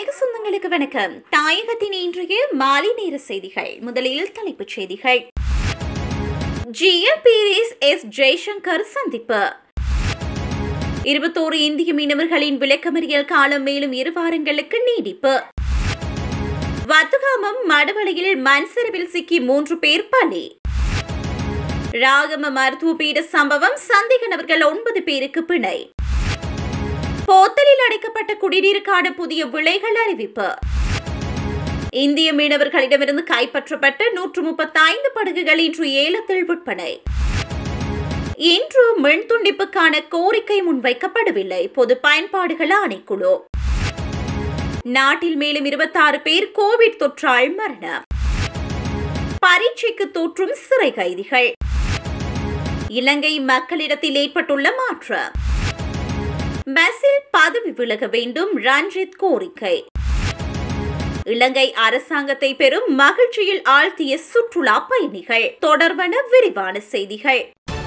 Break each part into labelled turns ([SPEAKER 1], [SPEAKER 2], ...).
[SPEAKER 1] தாயக சொந்தங்களுக்கு வணக்கம் தாயகத்தின் இன்றைய மாலை நேர செய்திகள் முதலில் தலைப்புச் செய்திகள் ஜிஎல் பீரிஸ் எஸ் ஜெய்சங்கர் சந்திப்பு இருபத்தோரு இந்திய மீனவர்களின் விளக்கமறியல் காலம் மேலும் இரு வாரங்களுக்கு நீடிப்பு வத்துகாமம் மடவளையில் மண் சரிவில் சிக்கி மூன்று பேர் பலி ராகம மருத்துவ பீட சம்பவம் சந்தேக நபர்கள் ஒன்பது பேருக்கு பிணை போத்தலில் அடைக்கப்பட்ட குடிநீருக்கான புதிய விலைகள் அறிவிப்பு இந்திய மீனவர்களிடமிருந்து கைப்பற்றப்பட்ட நூற்று முப்பத்தைந்து படகுகள் இன்று ஏலத்தில் விற்பனை இன்று மின் துண்டிப்புக்கான கோரிக்கை முன்வைக்கப்படவில்லை பொது பயன்பாடுகள் ஆணைக்குழு நாட்டில் மேலும் இருபத்தாறு பேர் கோவிட் தொற்றால் மரணம் பரீட்சைக்கு தோற்றும் சிறை கைதிகள் இலங்கை மக்களிடத்தில் ஏற்பட்டுள்ள மாற்றம் பஸ்ஸில் பதவி விலக வேண்டும் ரஞ்சித் கோரிக்கை இலங்கை அரசாங்கத்தை பெறும் மகிழ்ச்சியில் ஆழ்த்திய சுற்றுலா பயணிகள் தொடர்பான விரிவான செய்திகள்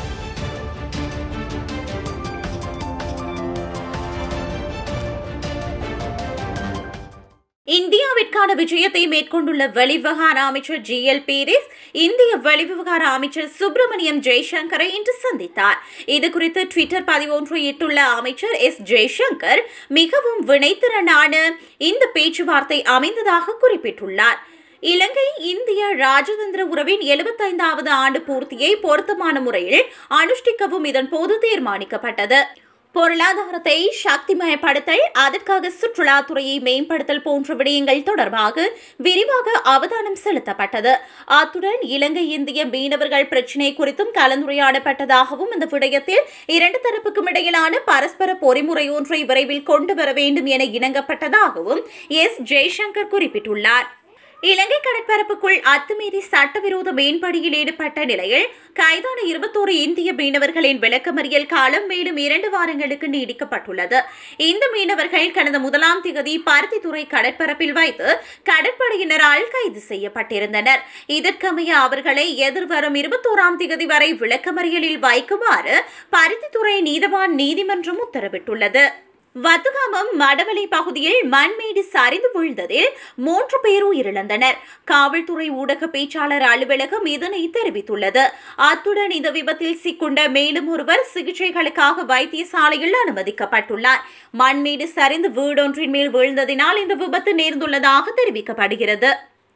[SPEAKER 1] இந்தியாவிற்கான விஜயத்தை மேற்கொண்டுள்ள வெளிவிவகார அமைச்சர் ஜி எல் பீரிஸ் இந்திய வெளிவிவகார அமைச்சர் சுப்பிரமணியம் ஜெய்சங்கரை இன்று சந்தித்தார் இதுகுறித்து ட்விட்டர் பதிவு ஒன்றை இட்டுள்ள அமைச்சர் எஸ் ஜெய்சங்கர் மிகவும் வினைத்திறனான இந்த பேச்சுவார்த்தை அமைந்ததாக குறிப்பிட்டுள்ளார் இலங்கை இந்திய ராஜதந்திர உறவின் எழுபத்தைந்தாவது ஆண்டு பூர்த்தியை பொருத்தமான முறையில் அனுஷ்டிக்கவும் இதன் போது தீர்மானிக்கப்பட்டது பொருளாதாரத்தை சக்திமயப்படுத்தல் அதற்காக சுற்றுலாத்துறையை மேம்படுத்தல் போன்ற விடயங்கள் தொடர்பாக விரிவாக அவதானம் செலுத்தப்பட்டது அத்துடன் இலங்கை இந்திய மீனவர்கள் பிரச்சினை குறித்தும் கலந்துரையாடப்பட்டதாகவும் இந்த விடயத்தில் இரண்டு தரப்புக்கும் இடையிலான பரஸ்பர பொறிமுறை ஒன்றை விரைவில் கொண்டு வர வேண்டும் என இணங்கப்பட்டதாகவும் எஸ் ஜெய்சங்கர் குறிப்பிட்டுள்ளார் இலங்கை கடற்பரப்புக்குள் அத்துமீறி சட்டவிரோத மீன்பிடியில் ஈடுபட்ட நிலையில் கைதான இருபத்தோரு இந்திய மீனவர்களின் விளக்கமறியல் காலம் மேலும் இரண்டு வாரங்களுக்கு நீடிக்கப்பட்டுள்ளது இந்த மீனவர்கள் கடந்த முதலாம் திகதி பருத்தித்துறை கடற்பரப்பில் வைத்து கடற்படையினரால் கைது செய்யப்பட்டிருந்தனர் இதற்கமைய அவர்களை எதிர்வரும் இருபத்தோராம் திகதி வரை விளக்கமறியலில் வைக்குமாறு பருத்தித்துறை நீதவான் நீதிமன்றம் உத்தரவிட்டுள்ளது வத்துகாமம் மடவலை பகுதியில் மண்மேடு சரிந்து விழுந்ததில் மூன்று பேர் உயிரிழந்தனர் காவல்துறை ஊடக பேச்சாளர் அலுவலகம் இதனை தெரிவித்துள்ளது அத்துடன் இந்த விபத்தில் சிக்குண்ட மேலும் ஒருவர் சிகிச்சைகளுக்காக வைத்தியசாலையில் அனுமதிக்கப்பட்டுள்ளார் மண்மேடு சரிந்து வீடொன்றின் மேல் விழுந்ததினால் இந்த விபத்து நேர்ந்துள்ளதாக தெரிவிக்கப்படுகிறது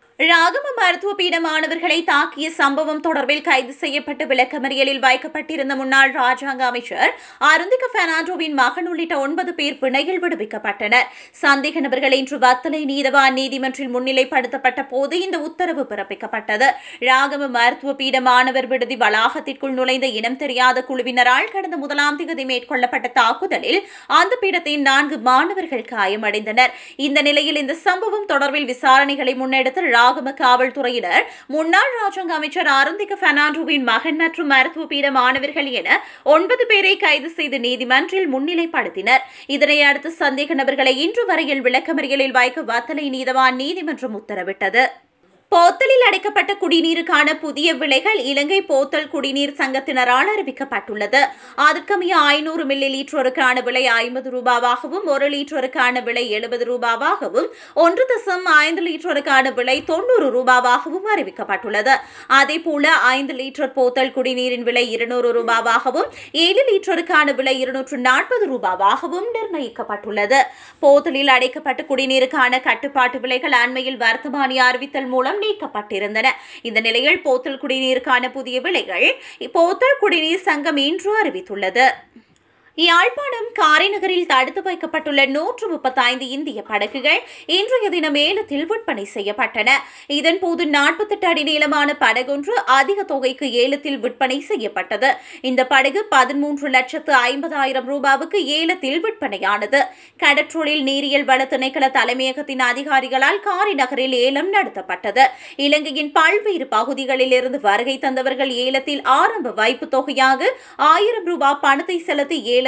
[SPEAKER 1] ராகம மருத்துவ பீட மாணவர்களை தாக்கிய சம்பவம் தொடர்பில் கைது செய்யப்பட்டு விளக்கமறியலில் வைக்கப்பட்டிருந்த முன்னாள் ராஜாங்க அமைச்சர் அருந்திக பெர்னாண்டோவின் மகன் உள்ளிட்ட ஒன்பது பேர் பிணையில் விடுவிக்கப்பட்டனர் சந்தேக நபர்கள் இன்று வத்தலை நீதவான் நீதிமன்றில் முன்னிலைப்படுத்தப்பட்ட போது இந்த உத்தரவு பிறப்பிக்கப்பட்டது ராகம மருத்துவ பீட மாணவர் விடுதி வளாகத்திற்குள் நுழைந்த இனம் தெரியாத குழுவினரால் கடந்த முதலாம் தேதி மேற்கொள்ளப்பட்ட தாக்குதலில் அந்த பீடத்தின் நான்கு மாணவர்கள் காயமடைந்தனர் இந்த நிலையில் இந்த சம்பவம் தொடர்பில் விசாரணைகளை முன்னெடுத்து ராகம காவல்துறையினர் முன்னாள் ராஜாங்க அமைச்சர் அருந்திக பெர்னாண்டோவின் மகன் மற்றும் மருத்துவ பீட மாணவர்கள் என ஒன்பது பேரை கைது செய்து நீதிமன்றில் முன்னிலைப்படுத்தினர் இதனை அடுத்து சந்தேக நபர்களை இன்று வரையில் விளக்கமறியலில் வைக்க வத்தலை நீதவான் நீதிமன்றம் உத்தரவிட்டது போத்தலில் அடைக்கப்பட்ட குடிநீருக்கான புதிய விலைகள் இலங்கை போத்தல் குடிநீர் சங்கத்தினரால் அறிவிக்கப்பட்டுள்ளது அதற்கமைய ஐநூறு மில்லி லீட்டருக்கான விலை ஐம்பது ரூபாவாகவும் ஒரு லீட்டருக்கான விலை எழுபது ரூபாவாகவும் ஒன்று தசம் ஐந்து லீட்டருக்கான விலை தொண்ணூறு ரூபாவாகவும் அறிவிக்கப்பட்டுள்ளது அதேபோல ஐந்து லீட்டர் போத்தல் குடிநீரின் விலை இருநூறு ரூபாவாகவும் ஏழு லீட்டருக்கான விலை இருநூற்று நாற்பது ரூபாவாகவும் நிர்ணயிக்கப்பட்டுள்ளது போத்தலில் அடைக்கப்பட்ட குடிநீருக்கான கட்டுப்பாட்டு விலைகள் அண்மையில் வர்த்தமானி அறிவித்தல் மூலம் நீக்கப்பட்டிருந்தன இந்த நிலையில் போத்தல் குடிநீருக்கான புதிய விலைகள் போத்தல் குடிநீர் சங்கம் இன்று அறிவித்துள்ளது யாழ்ப்பாணம் காரைநகரில் தடுத்து வைக்கப்பட்டுள்ள நூற்று முப்பத்தைந்து இந்திய படகுகள் இன்றைய தினம் ஏலத்தில் விற்பனை செய்யப்பட்டன இதன்போது நாற்பத்தெட்டு அடி நீளமான படகொன்று அதிக தொகைக்கு ஏலத்தில் விற்பனை செய்யப்பட்டது இந்த படகு பதிமூன்று லட்சத்து ஐம்பதாயிரம் ரூபாவுக்கு ஏலத்தில் விற்பனையானது கடற்றொழில் நீரியல் வள திணைக்கள தலைமையகத்தின் அதிகாரிகளால் காரைநகரில் ஏலம் நடத்தப்பட்டது இலங்கையின் பல்வேறு பகுதிகளில் இருந்து வருகை தந்தவர்கள் ஏலத்தில் ஆரம்ப வைப்பு தொகையாக ஆயிரம் ரூபாய் பணத்தை செலுத்தி ஏல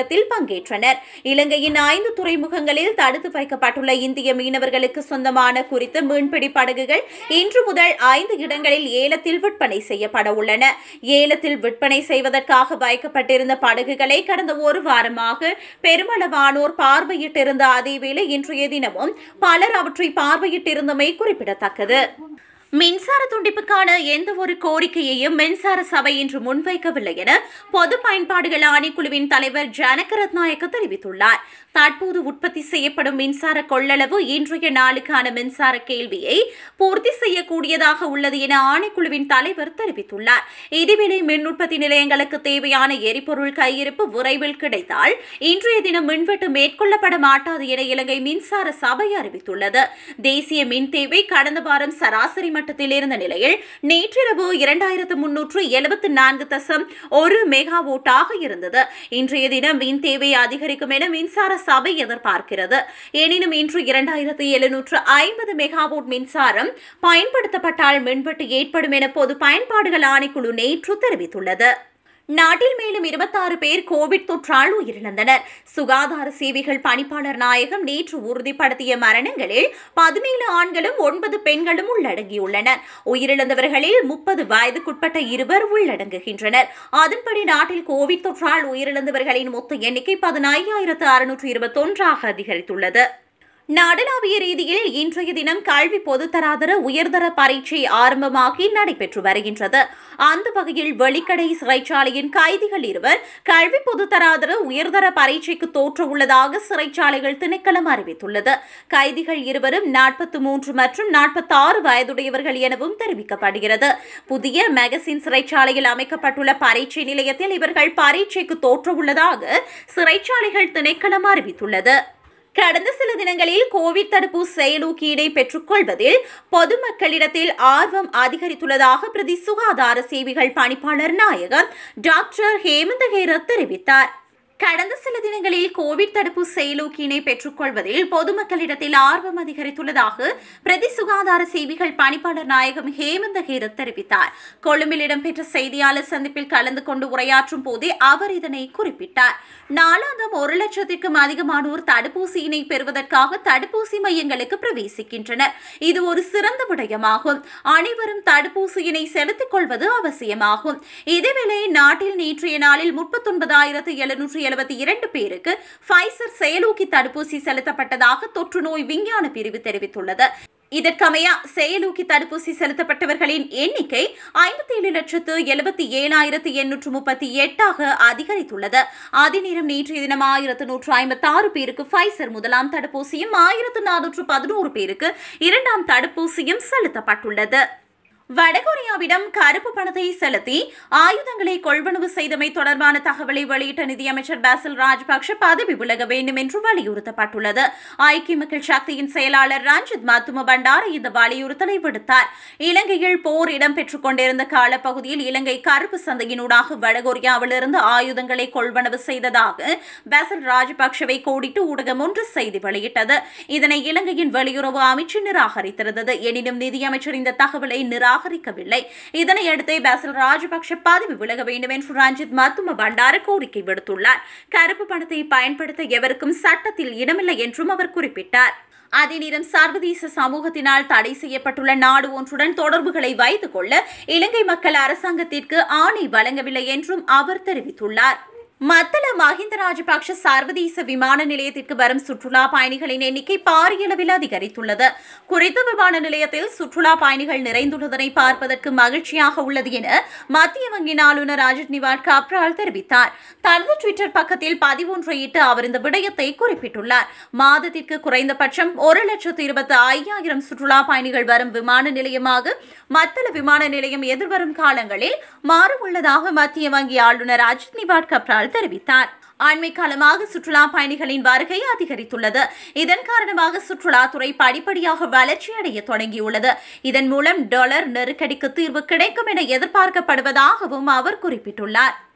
[SPEAKER 1] ஏலத்தில் பங்கேற்றனர் இலங்கையின் ஐந்து துறைமுகங்களில் தடுத்து வைக்கப்பட்டுள்ள இந்திய மீனவர்களுக்கு சொந்தமான குறித்த மீன்பிடி படகுகள் இன்று முதல் ஐந்து இடங்களில் ஏலத்தில் விற்பனை செய்யப்பட உள்ளன ஏலத்தில் விற்பனை செய்வதற்காக வைக்கப்பட்டிருந்த படகுகளை கடந்த ஒரு வாரமாக பெருமளவானோர் பார்வையிட்டிருந்த அதேவேளை இன்றைய தினமும் பலர் அவற்றை பார்வையிட்டிருந்தமை குறிப்பிடத்தக்கது மின்சார துண்டிப்புக்கான எந்த ஒரு கோரிக்கையையும் மின்சார சபை இன்று முன்வைக்கவில்லை என பொது பயன்பாடுகள் ஆணைக்குழுவின் தலைவர் ஜனக ரத்நாயக்க தெரிவித்துள்ளார் தற்போது உற்பத்தி செய்யப்படும் மின்சார கொள்ளளவு இன்றைய நாளுக்கான மின்சார கேள்வியை பூர்த்தி செய்யக்கூடியதாக உள்ளது என ஆணைக்குழுவின் தலைவர் தெரிவித்துள்ளார் இதேவேளை மின் உற்பத்தி நிலையங்களுக்கு தேவையான எரிபொருள் கையிருப்பு விரைவில் கிடைத்தால் இன்றைய தினம் மின்வெட்டு மேற்கொள்ளப்பட மாட்டாது என இலங்கை மின்சார சபை அறிவித்துள்ளது தேசிய மின் தேவை கடந்த வாரம் சராசரி மட்டத்தில் இருந்த நிலையில் நேற்றிரவு இரண்டாயிரத்து முன்னூற்று எழுபத்து நான்கு தசம் ஒரு மெகாவோட்டாக இருந்தது இன்றைய தினம் மின் தேவை அதிகரிக்கும் என மின்சார சபை எதிர்பார்க்கிறது எனினும் இன்று இரண்டாயிரத்து எழுநூற்று ஐம்பது மெகாவோட் மின்சாரம் பயன்படுத்தப்பட்டால் மின்வெட்டு ஏற்படும் என பொது பயன்பாடுகள் ஆணைக்குழு நேற்று தெரிவித்துள்ளது நாட்டில் மேலும் இருபத்தாறு பேர் கோவிட் தொற்றால் உயிரிழந்தனர் சுகாதார சேவைகள் பணிப்பாளர் நாயகம் நேற்று உறுதிப்படுத்திய மரணங்களில் பதினேழு ஆண்களும் ஒன்பது பெண்களும் உள்ளடங்கியுள்ளனர் உயிரிழந்தவர்களில் முப்பது வயதுக்குட்பட்ட இருவர் உள்ளடங்குகின்றனர் அதன்படி நாட்டில் கோவிட் தொற்றால் உயிரிழந்தவர்களின் மொத்த எண்ணிக்கை பதினையாயிரத்து அறுநூற்று இருபத்தொன்றாக அதிகரித்துள்ளது நாடளாவிய ரீதியில் இன்றைய தினம் கல்வி பொதுத்தராதர உயர்தர பரீட்சை ஆரம்பமாகி நடைபெற்று வருகின்றது அந்த வகையில் வெளிக்கடை சிறைச்சாலையின் கைதிகள் இருவர் கல்வி பொதுத்தராதர உயர்தர பரீட்சைக்கு தோற்ற உள்ளதாக சிறைச்சாலைகள் திணைக்களம் அறிவித்துள்ளது கைதிகள் இருவரும் நாற்பத்தி மூன்று மற்றும் நாற்பத்தி ஆறு வயதுடையவர்கள் எனவும் தெரிவிக்கப்படுகிறது புதிய மெகசின் சிறைச்சாலையில் அமைக்கப்பட்டுள்ள பரீட்சை நிலையத்தில் இவர்கள் பரீட்சைக்கு தோற்ற உள்ளதாக சிறைச்சாலைகள் திணைக்களம் அறிவித்துள்ளது கடந்த சில தினங்களில் கோவிட் தடுப்பூசி செயலூக்கியினை பெற்றுக்கொள்வதில் பொதுமக்களிடத்தில் ஆர்வம் அதிகரித்துள்ளதாக பிரதி சுகாதார சேவைகள் பணிப்பாளர் நாயகம் டாக்டர் ஹேமந்த ஹேரத் தெரிவித்தார் கடந்த சில தினங்களில் கோவிட் தடுப்பூசி செயலூக்கியினை பெற்றுக்கொள்வதில் பொதுமக்களிடத்தில் ஆர்வம் அதிகரித்துள்ளதாக பிரதி சுகாதார சேவைகள் பணிப்பாளர் நாயகம் ஹேமந்த ஹேரத் தெரிவித்தார் கொழும்பில் இடம்பெற்ற செய்தியாளர் சந்திப்பில் கலந்து கொண்டு உரையாற்றும் போதே அவர் இதனை குறிப்பிட்டார் நாளாந்தம் ஒரு லட்சத்திற்கும் அதிகமானோர் தடுப்பூசியினை பெறுவதற்காக தடுப்பூசி மையங்களுக்கு பிரவேசிக்கின்றனர் இது ஒரு சிறந்த விடயமாகும் அனைவரும் தடுப்பூசியினை செலுத்திக் கொள்வது அவசியமாகும் இதேவேளை நாட்டில் நேற்றைய நாளில் முப்பத்தொன்பதாயிரத்து எழுநூற்று எழுபத்தி இரண்டு பேருக்கு ஃபைசர் செயலூக்கி தடுப்பூசி செலுத்தப்பட்டதாக தொற்று நோய் விஞ்ஞான பிரிவு தெரிவித்துள்ளது இதற்கமைய செயலூக்கி தடுப்பூசி செலுத்தப்பட்டவர்களின் எண்ணிக்கை ஐம்பத்தி ஏழு லட்சத்து எழுபத்தி ஏழாயிரத்து எண்ணூற்று முப்பத்தி எட்டாக அதிகரித்துள்ளது அதே நேரம் நேற்றைய தினம் ஆயிரத்து நூற்று ஐம்பத்தி ஆறு பேருக்கு ஃபைசர் முதலாம் தடுப்பூசியும் ஆயிரத்து நானூற்று பதினோரு பேருக்கு இரண்டாம் தடுப்பூசியும் செலுத்தப்பட்டுள்ளது வடகொரியாவிடம் கருப்பு பணத்தை செலுத்தி ஆயுதங்களை கொள்வனவு செய்தமை தொடர்பான தகவலை வெளியிட்ட நிதியமைச்சர் பாசில் ராஜபக்ஷ பதவி விலக வேண்டும் என்று வலியுறுத்தப்பட்டுள்ளது ஐக்கிய மக்கள் சக்தியின் செயலாளர் ரஞ்சித் மத்தும பண்டார இந்த வலியுறுத்தலை விடுத்தார் இலங்கையில் போர் இடம்பெற்றுக் கொண்டிருந்த காலப்பகுதியில் இலங்கை கருப்பு சந்தையினூடாக வடகொரியாவிலிருந்து ஆயுதங்களை கொள்வனவு செய்ததாக பாசில் ராஜபக்ஷவை கோடிட்டு ஊடகம் ஒன்று செய்தி வெளியிட்டது இதனை இலங்கையின் வெளியுறவு அமைச்சு நிராகரித்திருந்தது எனினும் நிதியமைச்சர் இந்த தகவலை நிராகரி நிராகரிக்கவில்லை இதனையடுத்தே பாசில் ராஜபக்ஷ பதவி விலக வேண்டும் என்று ரஞ்சித் மத்தும பண்டார கோரிக்கை விடுத்துள்ளார் கருப்பு பணத்தை பயன்படுத்த எவருக்கும் சட்டத்தில் இடமில்லை என்றும் அவர் குறிப்பிட்டார் அதே நேரம் சர்வதேச சமூகத்தினால் தடை செய்யப்பட்டுள்ள நாடு ஒன்றுடன் தொடர்புகளை வைத்துக் கொள்ள இலங்கை மக்கள் அரசாங்கத்திற்கு ஆணை வழங்கவில்லை என்றும் அவர் தெரிவித்துள்ளார் மத்தள மஹிந்த ராஜபக்ஷ சர்வதேச விமான நிலையத்திற்கு வரும் சுற்றுலா பயணிகளின் எண்ணிக்கை பாரிய அளவில் அதிகரித்துள்ளது குறித்த விமான நிலையத்தில் சுற்றுலா பயணிகள் நிறைந்துள்ளதனை பார்ப்பதற்கு மகிழ்ச்சியாக உள்ளது என மத்திய வங்கியின் ஆளுநர் ராஜத் நிவாட் கப்ரால் தெரிவித்தார் தனது ட்விட்டர் பக்கத்தில் பதிவொன்றை இட்டு அவர் இந்த விடயத்தை குறிப்பிட்டுள்ளார் மாதத்திற்கு குறைந்தபட்சம் ஒரு லட்சத்து இருபத்தி ஐயாயிரம் சுற்றுலா பயணிகள் வரும் விமான நிலையமாக மத்தள விமான நிலையம் எதிர்வரும் காலங்களில் மாறவுள்ளதாக மத்திய வங்கி ஆளுநர் அஜித் நிவாட் கப்ரால் தெரிவித்தார் அண்மை காலமாக சுற்றுலா பயணிகளின் வருகை அதிகரித்துள்ளது இதன் காரணமாக சுற்றுலாத்துறை படிப்படியாக வளர்ச்சியடைய தொடங்கியுள்ளது இதன் மூலம் டாலர் நெருக்கடிக்கு தீர்வு கிடைக்கும் என எதிர்பார்க்கப்படுவதாகவும் அவர் குறிப்பிட்டுள்ளார்